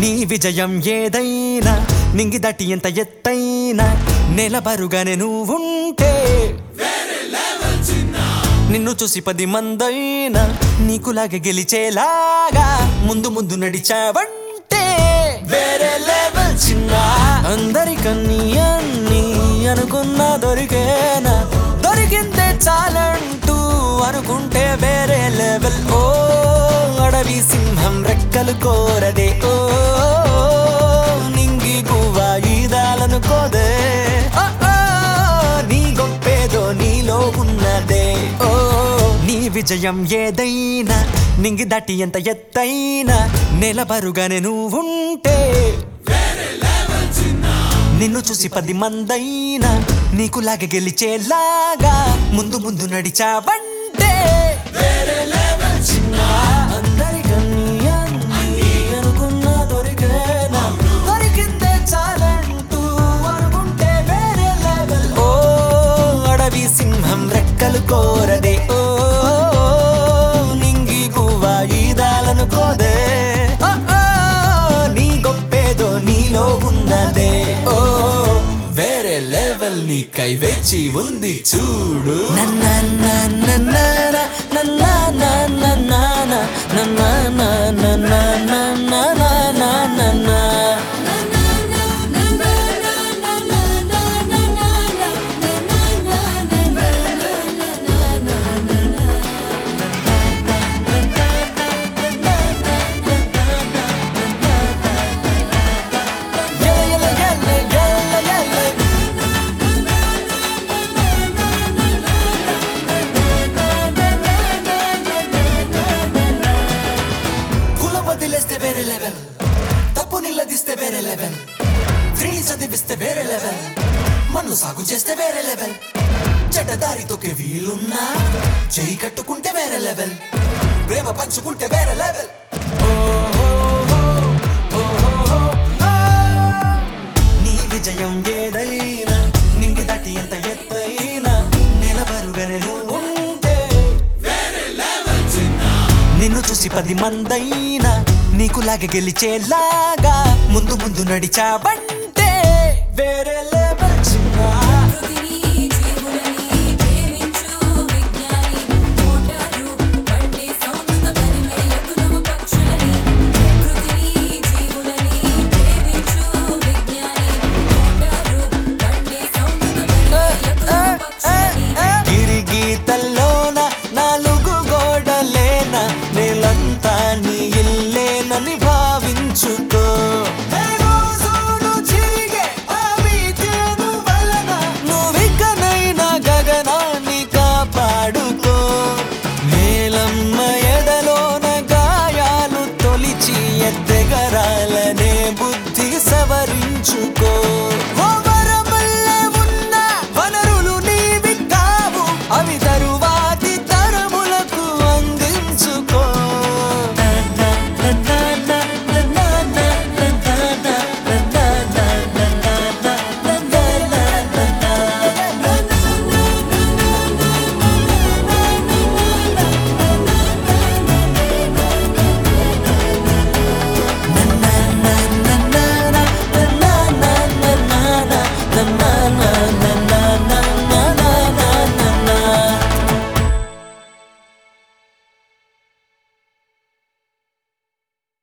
నీ విజయం ఏదైనా నింగి దటి ఎంత ఎత్తైనా నెలబరుగానే నువ్వుంటే నిన్ను చూసి పది మందైనా నీకులాగే గెలిచేలాగా ముందు ముందు నడిచావంటే వేరే లెవెల్ చిన్న అందరికన్నీ అన్ని అనుకున్నా దొరికేనా దొరికిందే చాలంటూ అనుకుంటే వేరే లెవెల్ ఓ అడవి సింహం రెక్కలు కోరదే ఓ నింగి గువ్వ ఈదాలనుకోదే ఓ, ఓ, నీ గొప్పేదో నీలో ఉన్నదే ఓ నీ విజయం ఏదైనా నింగి దాటి ఎంత ఎత్తైనా నెలబరుగానే నువ్వుంటే నిన్ను చూసి పది మందైనా నీకులాగా గెలిచేలాగా ముందు ముందు నడిచావంటే వేరే లెవెల్ చిన్న అందరికన్నీ అన్నీ అనుకున్నా దొరికేనా దొరికిందే చాలంటూ అనుకుంటే వేరే లెవెల్ ఓ అడవి సింహం రెక్కలు కోరదే ఓ నింగి గువ్వ ఈదాలనుకోదే ఓ, ఓ, నీ గొప్పేదో నీలో ఉన్నదే ఓ వేరే లెవెల్ నీకై వెచ్చి ఉంది చూడు కులం వదిలేస్తే వేరే లెవెల్ తప్పు నిల్లదిస్తే వేరే లెవెల్ త్రీ చదివిస్తే వేరే లెవెల్ మన్ను సాగు చేస్తే వేరే లెవెల్ చెడ్డదారి తొక్కే వీలున్నా చేయి కట్టుకుంటే వేరే లెవెల్ ప్రేమ పంచుకుంటే వేరే లెవెల్ నీ విజయం ఏదైనా నింగి దాటి ఎంత ఎత్తైనా నిలబరుగనే నువ్వు ఉంటే నిన్ను చూసి పది మందైనా నీకులాగా గెలిచేలాగా ముందు ముందు నడిచావంటే వేరే లెవెల్